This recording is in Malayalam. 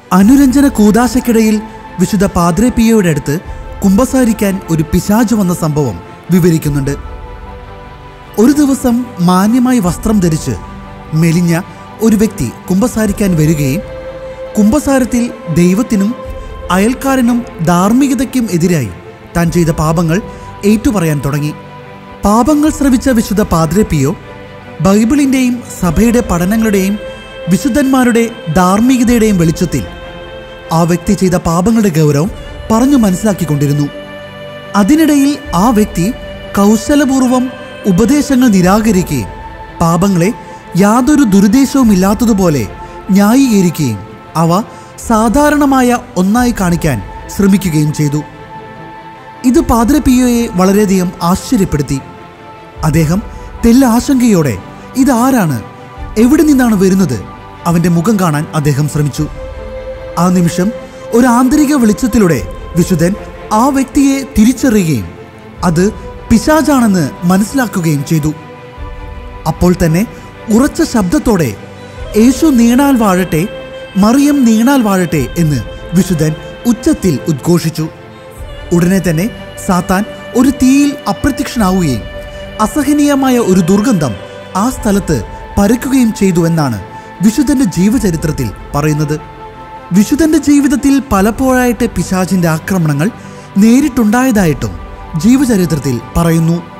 അനുരഞ്ജന കൂതാശയ്ക്കിടയിൽ വിശുദ്ധ പാദ്രെ പിയോയുടെ അടുത്ത് കുമ്പസാരിക്കാൻ ഒരു പിശാചു വന്ന സംഭവം വിവരിക്കുന്നുണ്ട് ഒരു ദിവസം മാന്യമായി വസ്ത്രം ധരിച്ച് മെലിഞ്ഞ ഒരു വ്യക്തി കുമ്പസാരിക്കാൻ വരികയും കുമ്പസാരത്തിൽ ദൈവത്തിനും അയൽക്കാരനും ധാർമ്മികതയ്ക്കും എതിരായി താൻ ചെയ്ത പാപങ്ങൾ ഏറ്റുപറയാൻ തുടങ്ങി പാപങ്ങൾ ശ്രവിച്ച വിശുദ്ധ പാദ്രെ പിയോ ബൈബിളിൻ്റെയും സഭയുടെ പഠനങ്ങളുടെയും വിശുദ്ധന്മാരുടെ ധാർമ്മികതയുടെയും വെളിച്ചത്തിൽ ആ വ്യക്തി ചെയ്ത പാപങ്ങളുടെ ഗൗരവം പറഞ്ഞു മനസ്സിലാക്കിക്കൊണ്ടിരുന്നു അതിനിടയിൽ ആ വ്യക്തി കൗശലപൂർവം ഉപദേശങ്ങൾ നിരാകരിക്കുകയും പാപങ്ങളെ യാതൊരു ദുരുദ്ദേശവും ഇല്ലാത്തതുപോലെ ന്യായീകരിക്കുകയും അവ സാധാരണമായ ഒന്നായി കാണിക്കാൻ ശ്രമിക്കുകയും ചെയ്തു ഇത് പാദ്രെ പിയോയെ വളരെയധികം ആശ്ചര്യപ്പെടുത്തി അദ്ദേഹം തെല്ല ആശങ്കയോടെ ഇതാരാണ് എവിടെ നിന്നാണ് വരുന്നത് അവന്റെ മുഖം കാണാൻ അദ്ദേഹം ശ്രമിച്ചു ആ നിമിഷം ഒരു ആന്തരിക വെളിച്ചത്തിലൂടെ വിശുദ്ധൻ ആ വ്യക്തിയെ തിരിച്ചറിയുകയും അത് പിശാചാണെന്ന് മനസ്സിലാക്കുകയും ചെയ്തു അപ്പോൾ തന്നെ ഉറച്ച ശബ്ദത്തോടെ യേശു നീണാൽ വാഴട്ടെ മറിയം നീണാൽ വാഴട്ടെ എന്ന് വിശുദ്ധൻ ഉച്ചത്തിൽ ഉദ്ഘോഷിച്ചു ഉടനെ തന്നെ സാത്താൻ ഒരു തീയിൽ അപ്രത്യക്ഷനാവുകയും അസഹനീയമായ ഒരു ദുർഗന്ധം ആ സ്ഥലത്ത് പരക്കുകയും ചെയ്തു എന്നാണ് വിശുദ്ധന്റെ ജീവചരിത്രത്തിൽ പറയുന്നത് വിശുദ്ധന്റെ ജീവിതത്തിൽ പലപ്പോഴായിട്ട് പിശാചിന്റെ ആക്രമണങ്ങൾ നേരിട്ടുണ്ടായതായിട്ടും ജീവചരിത്രത്തിൽ പറയുന്നു